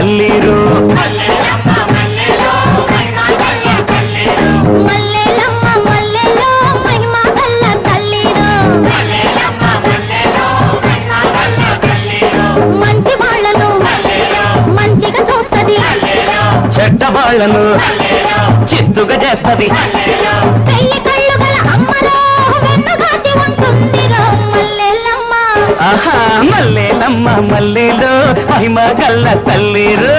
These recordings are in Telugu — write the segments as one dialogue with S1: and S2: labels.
S1: తల్లిరు
S2: మల్లెలమ్మ మల్లెలో మహిమ గల్ల తల్లిరో మంచి వాళ్ళను మంచిగా చూస్తది
S1: చెడ్డ వాళ్ళను చిత్తుగా చేస్తది
S2: పెళ్లి కళ్ళు గల అమ్మరో వెన్నుగాచి ఉంటుందిరో మల్లెలమ్మ
S1: ఆహా మల్లేలమ్మ మల్లేలో మహిమ గల్ల తల్లిరు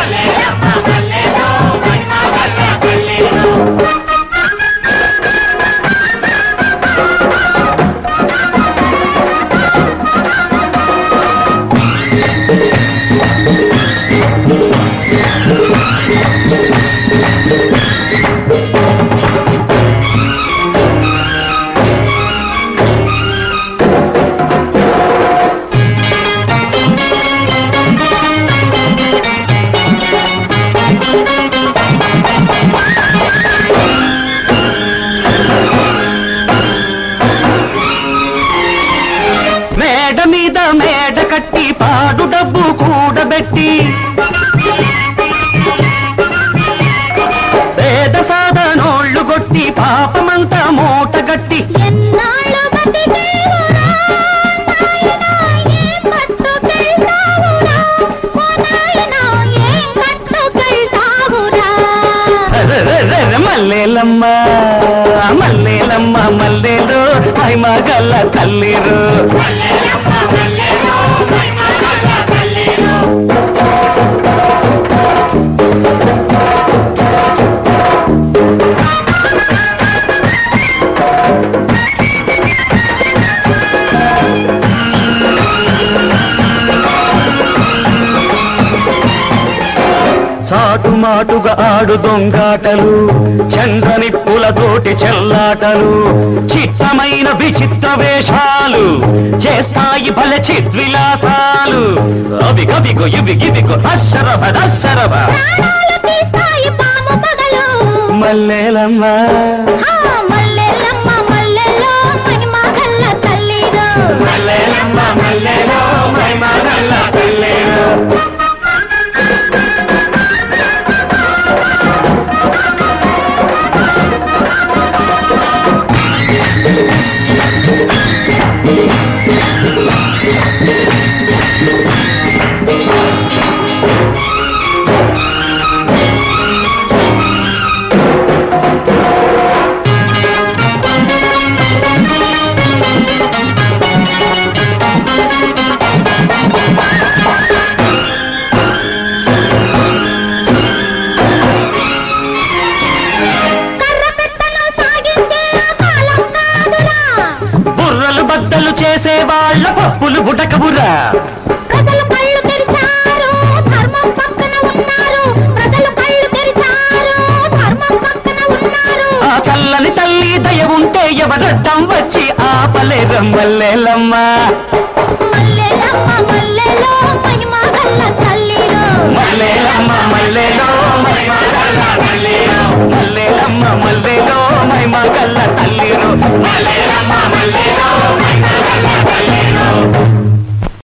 S1: మేడ మీద మేడ కట్టి పాడు డబ్బు కూడబెట్టి పేద సాధనోళ్ళు కొట్టి పాపమంతా మూటగట్టి
S2: ఎన్నాళ్ళు బతికేవురా నాయనా ఏం పట్టుకెళ్తావురా ఓ నాయనా ఏం పట్టుకెళ్తావురా
S1: అరెరెరెరె మల్లేలమ్మ మల్లేలమ్మ మల్లేలు మహిమ గల్ల తల్లిరు చాటుమాటుగా ఆడు దొంగాటలు చంద్రనిప్పులతోటి చెల్లాటలు చిత్తమైన విచిత్ర వేషాలు చేస్తాయి బల చిద్విలాసాలు అవి కవిగో ఇవి గివిగో అశరభ దశరభ
S2: ప్రాణాలు తీస్తాయి పాము పగలు
S1: మల్లేలమ్మ
S2: ఆ మల్లెలమ్మ మల్లెలో మహిమ గల్ల తల్లిరో
S1: మల్లేలమ్మ మల్లేలో మహిమ గల్ల తల్లిరు.
S2: కర్ర పెత్తనం సాగించే ఆ కాలం కాదురా
S1: బుర్రలు బద్దలు చేసే వాళ్ళ పప్పులు బుటకబురా
S2: ప్రజలు కళ్ళు తెరిచారు ధర్మం పక్కన ఉన్నారు ప్రజలు కళ్ళు తెరిచారు ధర్మం పక్కన ఉన్నారు
S1: ఆ చల్లని తల్లి దయ ఉంటే ఎవరడ్డం వచ్చి ఆపలేరు మల్లేలమ్మ
S2: మల్లెలమ్మ మల్లెలో మహిమ గల్ల తల్లిరో
S1: మల్లేలమ్మ మల్లేలో మహిమ గల్ల తల్లిరు మల్లేలమ్మ మల్లేలో మహిమ గల్ల తల్లిరు మల్లేలమ్మ మల్లెలో